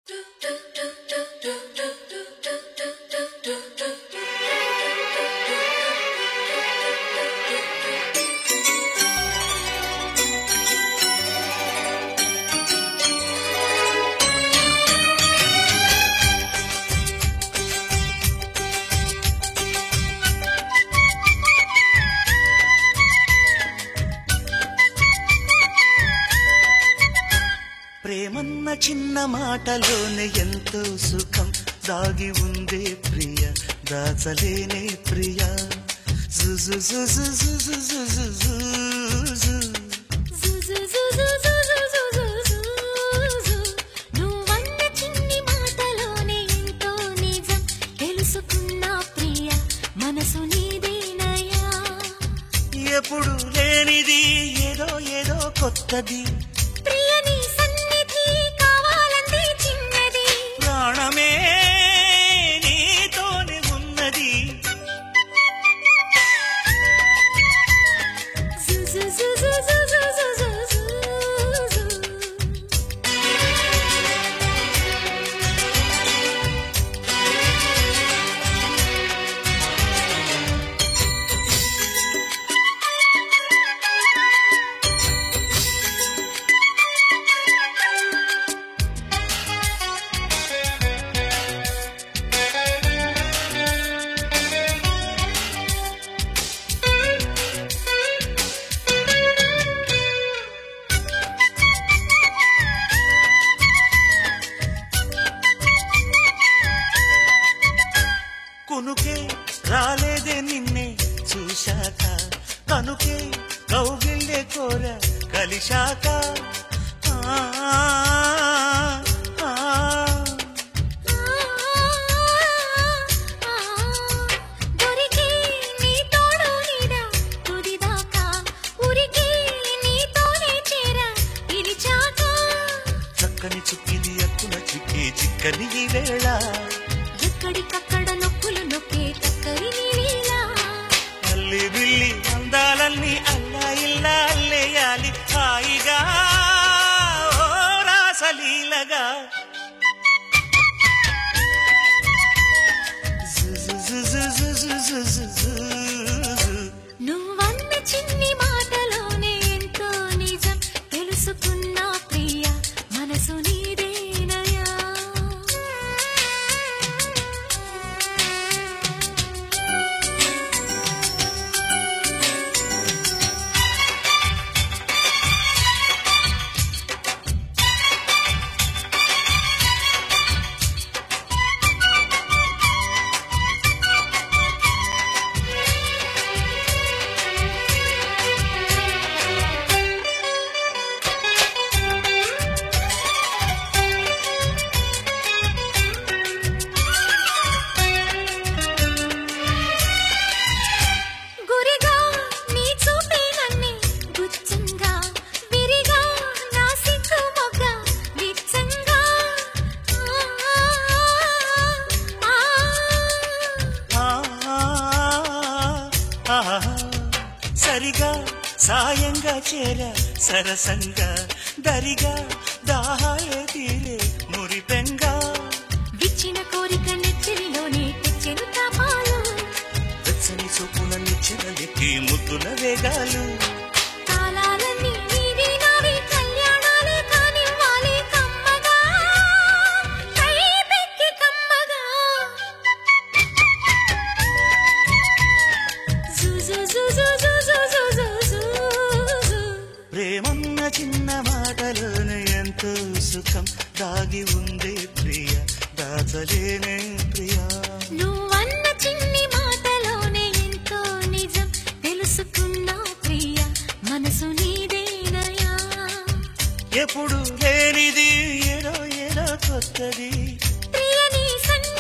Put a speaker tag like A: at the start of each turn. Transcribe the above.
A: ప్రేమన్న చిన్న మాటలోనే ఎంతో సుఖం దాగి ఉందే ప్రియ దాచలేనే ప్రియ జు జు జు జు జు జు జు జు జు జు.
B: నువ్వన్న చిన్ని మాటలోనే ఎంతో నిజం తెలుసుకున్నా ప్రియ మనసు నీదేనయ్యా
A: ఎప్పుడు లేనిది ఏదో ఏదో కొత్తది
B: ప్రియ నీ సన్నిధి కావాలంది చిన్నది
A: ప్రాణమే నీతోనే ఉన్నది
B: జు జు జు జు జు జు జు జు జు.
A: కునుకే రాలేదే నిన్నే చూశాక కనుకే కౌగిళ్ళే కోర కలిశాక ఆ, ఆ,
B: దొరికి నీ తోడు నీడ తుదిదాకా ఉరికి నీతోనే చేర పిలిచాక
A: చక్కని చుక్కిది అక్కున చిక్కే చిక్కని ఈ వేళ
B: ఎక్కడికక్కడ నొప్పులు నొక్కే టక్కరి నీలా
A: అల్లి బిల్లి అందాలన్నీ అల్లా ఇల్లా అల్లేయాలి హాయిగా ఓ రాసలీలగా జు జు జు జు జు జు జు జు జు.
B: నువ్వన్న చిన్ని మాటలోనే ఎంతో నిజం తెలుసుకున్నా ప్రియ మనసు నీదేనయా గురిగా నీ చూపే నన్నే గుచ్చంగా విరిగా నా సిగ్గు మొగ్గ విచ్చంగా ఆ, ఆ, ఆ.
A: ఆ, ఆ, సరిగా సాయంగా చేర సరసంగా దరిగా దాహాయే తీరే మురిపెంగా
B: విచ్చిన కోరిక నెచ్చిరిలోనే తెచ్చెను తపాలు
A: వెచ్చని చూపుల నిచ్చిన లెక్కి ముద్దుల వేగాలు
B: కాలాలన్నీ నీవి నావి కళ్యాణాలే కానివ్వాలి కమ్మగా కై పెక్కి కమ్మగా జు జు జు జు జు జు జు జు జు జు.
A: ప్రేమన్న చిన్న మాటలోనే ఎంతో సుఖం దాగి ఉంది ప్రియ దాచలేనే ప్రియా
B: నువ్వన్న చిన్ని మాటలోనే ఎంతో నిజం తెలుసుకున్నా ప్రియ మనసు నీదేనయా
A: ఎప్పుడు లేనిది ఏదో ఏదో కొత్తది
B: ప్రియ నీ సన్ని